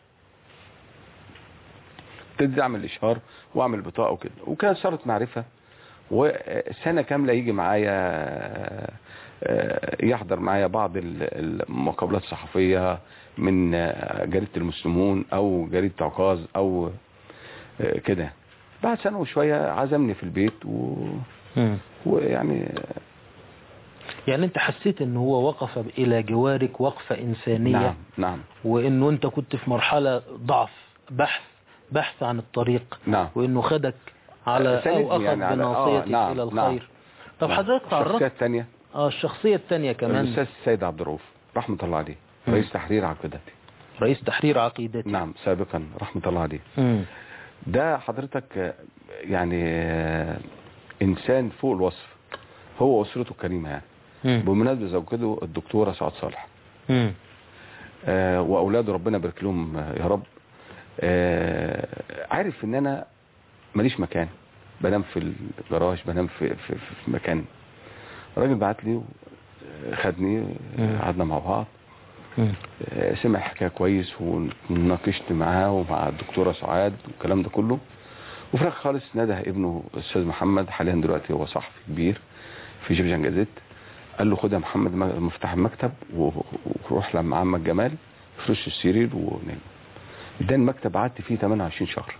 ابتديت أعمل الإشهار وأعمل بطاقة وكده وكان صارت معرفة وسنة كاملة يجي معايا آه، يحضر معايا بعض ال- المقابلات الصحفية من آه، جريدة المسلمون أو جريدة عكاظ أو آه، كده بعد سنة وشوية عزمني في البيت و... مم. ويعني يعني انت حسيت ان هو وقف الى جوارك وقفة انسانية نعم نعم وانه انت كنت في مرحلة ضعف بحث بحث عن الطريق نعم وانه خدك على ساندني او اخذ يعني على- آه، بناصيتك نعم، الى نعم. الخير طب نعم. حضرتك الشخصية تعرفت الثانية اه الشخصية الثانية كمان الأستاذ السيد عبد الرؤوف رحمة الله عليه مم. رئيس تحرير عقيدتي رئيس تحرير عقيدتي نعم سابقا رحمة الله عليه مم. ده حضرتك آه، يعني آه، إنسان فوق الوصف هو وأسرته الكريمة يعني مم. بمناسبة زوجته الدكتورة سعاد صالح مم. آه، وأولاده ربنا يبارك لهم آه، يا رب آه، عارف إن أنا ماليش مكان بنام في الجراج بنام في, في, في مكان الراجل بعت لي آه، خدني آه، مم. قعدنا مع بعض مم. آه، سمع حكايه كويس وناقشت معاه ومع الدكتوره سعاد والكلام ده كله وفي الاخر خالص نده ابنه الاستاذ محمد حاليا دلوقتي هو صحفي كبير في جيرجان جازيت قال له خد يا محمد م- مفتاح المكتب و- وروح لما عمك جمال فرش السرير ونام اداني المكتب قعدت فيه 28 شهر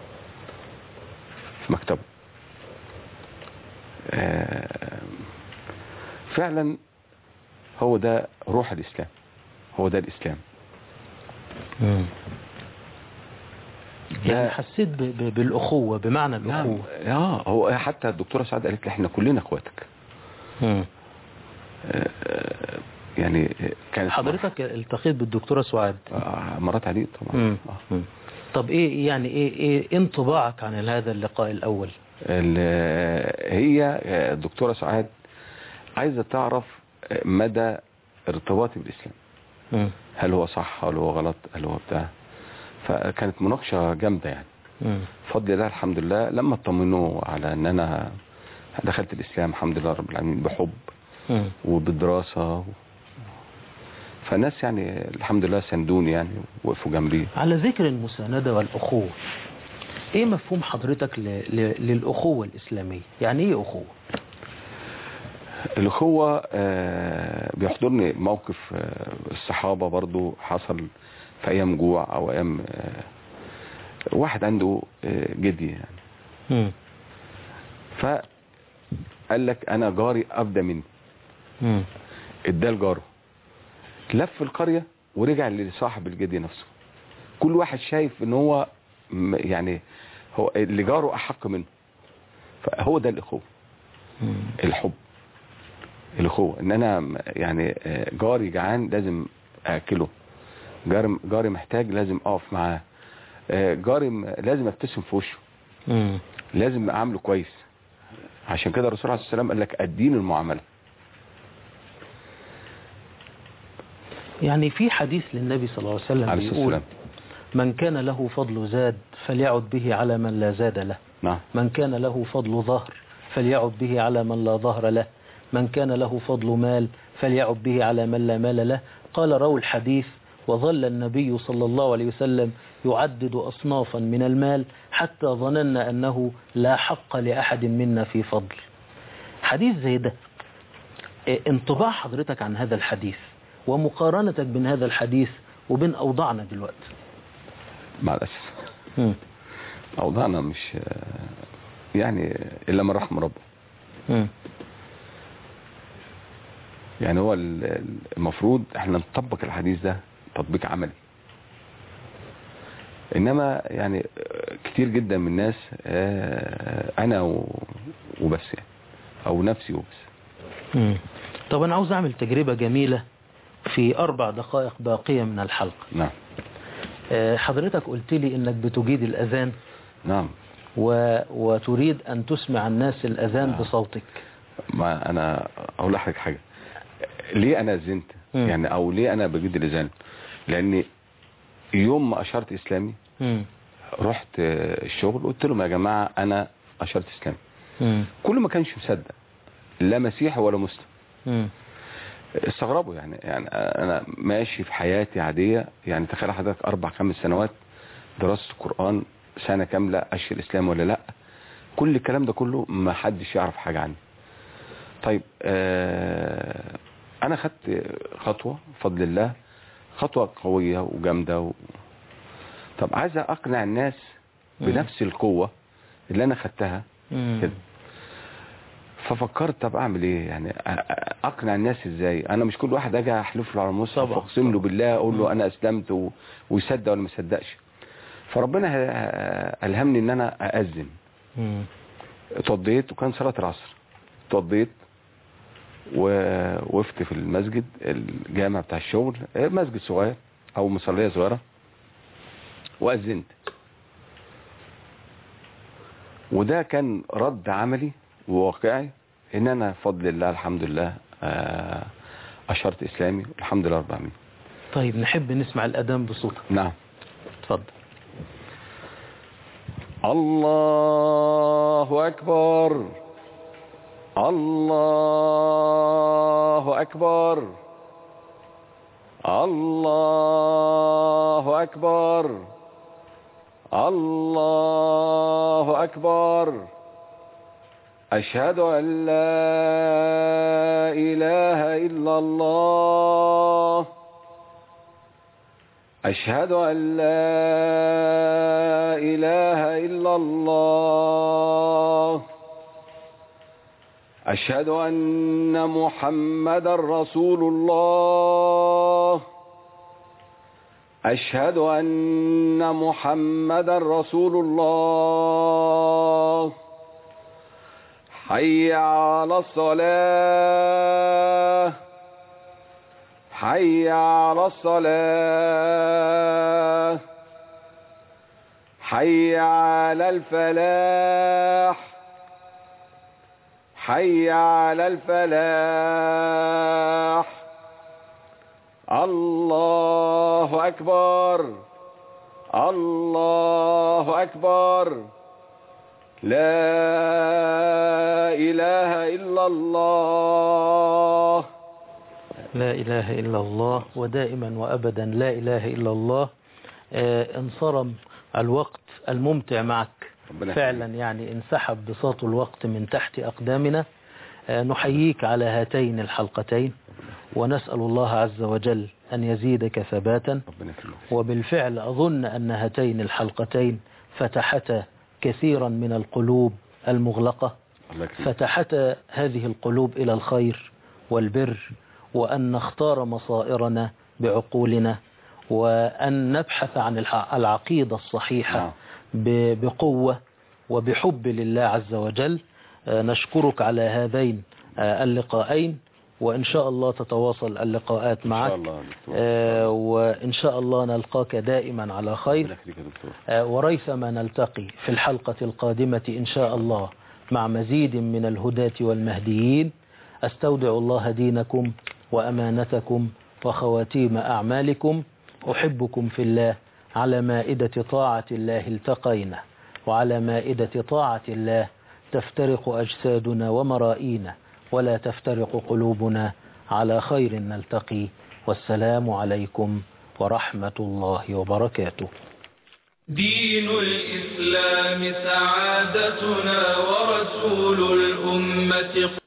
في مكتبه آه، فعلا هو ده روح الاسلام هو ده الاسلام مم. ده- يعني حسيت ب... ب... بالأخوة بمعنى نعم الأخوة اه هو حتى الدكتوره سعاد قالت لي احنا كلنا اخواتك مم. آه، يعني كانت حضرتك التقيت بالدكتورة سعاد آه، مرات عديد طبعا مم. آه. مم. طب ايه يعني ايه ايه انطباعك عن هذا اللقاء الاول ال- هي الدكتورة سعاد عايزة تعرف مدى ارتباطي بالإسلام مم. هل هو صح هل هو غلط هل هو بتاع فكانت مناقشة جامدة يعني مم. بفضل الله الحمد لله لما اطمنوا على ان انا دخلت الاسلام الحمد لله رب العالمين بحب مم. وبالدراسة فالناس يعني الحمد لله سندوني يعني وقفوا جنبي على ذكر المساندة والأخوة ايه مفهوم حضرتك ل... ل... للأخوة الإسلامية يعني ايه أخوة الأخوة آه، بيحضرني موقف آه، الصحابة برضو حصل في أيام جوع أو أيام آه، واحد عنده آه، جدي يعني مم. فقال لك أنا جاري أبدى مني مم. اداه لجاره لف القرية ورجع لصاحب الجدي نفسه كل واحد شايف ان هو م- يعني هو اللي جاره احق منه فهو ده الاخوه مم. الحب الاخوه ان انا م- يعني آه، جاري جعان لازم اكله جاري جاري محتاج لازم اقف معاه آه، جاري م- لازم ابتسم في وشه مم. لازم اعامله كويس عشان كده الرسول عليه الصلاه والسلام قال لك الدين المعامله يعني في حديث للنبي صلى الله عليه وسلم عليه الصلاه بيقول والسلام من كان له فضل زاد فليعد به على من لا زاد له نعم من كان له فضل ظهر فليعد به على من لا ظهر له من كان له فضل مال فليعد به على من لا مال له قال روى الحديث وظل النبي صلى الله عليه وسلم يعدد أصنافا من المال حتى ظننا أنه لا حق لأحد منا في فضل حديث زي ده إيه انطباع حضرتك عن هذا الحديث ومقارنتك بين هذا الحديث وبين أوضاعنا دلوقتي مع الاسف مم. اوضاعنا مش يعني الا من رحم ربه مم. يعني هو ال- المفروض احنا نطبق الحديث ده تطبيق عملي انما يعني كتير جدا من الناس آه، انا و- وبس يعني او نفسي وبس مم. طب أنا عاوز أعمل تجربة جميلة في أربع دقائق باقية من الحلقة نعم آه، حضرتك قلت لي إنك بتجيد الأذان نعم و... وتريد أن تسمع الناس الأذان نعم. بصوتك ما انا اقول لحضرتك حاجه ليه انا زنت مم. يعني او ليه انا بجد الاذان لان يوم ما اشرت اسلامي مم. رحت آه، الشغل قلت لهم يا جماعه انا اشرت اسلامي مم. كله ما كانش مصدق لا مسيحي ولا مسلم مم. استغربوا يعني يعني انا ماشي في حياتي عاديه يعني تخيل حضرتك اربع خمس سنوات دراسه القران سنه كامله اشهر الاسلام ولا لا كل الكلام ده كله ما حدش يعرف حاجه عني طيب آه انا خدت خطوه بفضل الله خطوه قويه وجامده و... طب عايز اقنع الناس بنفس القوه اللي انا خدتها مم. كده ففكرت طب اعمل ايه يعني أ- أ- اقنع الناس ازاي انا مش كل واحد اجي احلف له على المصحف طبعا، واقسم له طبعا. بالله اقول له انا اسلمت و... ويصدق ولا ما يصدقش فربنا ه- الهمني ان انا ااذن مم. اتوضيت وكان صلاه العصر اتوضيت ووقفت في المسجد الجامع بتاع الشغل مسجد صغير او مصليه صغيره واذنت وده كان رد عملي وواقعي ان انا بفضل الله الحمد لله آه، اشرت اسلامي الحمد لله رب العالمين طيب نحب نسمع الأذان بصوتك نعم اتفضل الله أكبر الله أكبر الله أكبر الله أكبر أشهد أن لا إله إلا الله أشهد أن لا إله إلا الله أشهد أن محمد رسول الله أشهد أن محمد رسول الله حي على الصلاة حي على الصلاة حي على الفلاح حي على الفلاح الله أكبر الله أكبر لا إله إلا الله لا إله إلا الله ودائما وأبدا لا إله إلا الله آه، انصرم الوقت الممتع معك ربنا فعلا يعني انسحب بساط الوقت من تحت أقدامنا آه، نحييك على هاتين الحلقتين ونسأل الله عز وجل أن يزيدك ثباتا ربنا يكرمك وبالفعل أظن أن هاتين الحلقتين فتحتا كثيرا من القلوب المغلقة الله يكرمك فتحتا هذه القلوب إلى الخير والبر وأن نختار مصائرنا بعقولنا وأن نبحث عن الع- العقيدة الصحيحة نعم. ب- بقوة وبحب لله عز وجل آه، نشكرك على هذين آه، اللقاءين وإن شاء الله تتواصل اللقاءات إن معك شاء الله يا دكتور آه، وإن شاء الله نلقاك دائما على خير ربنا يخليك يا دكتور آه، وريثما نلتقي في الحلقة القادمة إن شاء الله مع مزيد من الهداة والمهديين أستودع الله دينكم وأمانتكم وخواتيم أعمالكم أحبكم في الله على مائدة طاعة الله التقينا وعلى مائدة طاعة الله تفترق أجسادنا ومرائينا ولا تفترق قلوبنا على خير نلتقي والسلام عليكم ورحمة الله وبركاته دين الإسلام سعادتنا ورسول الأمة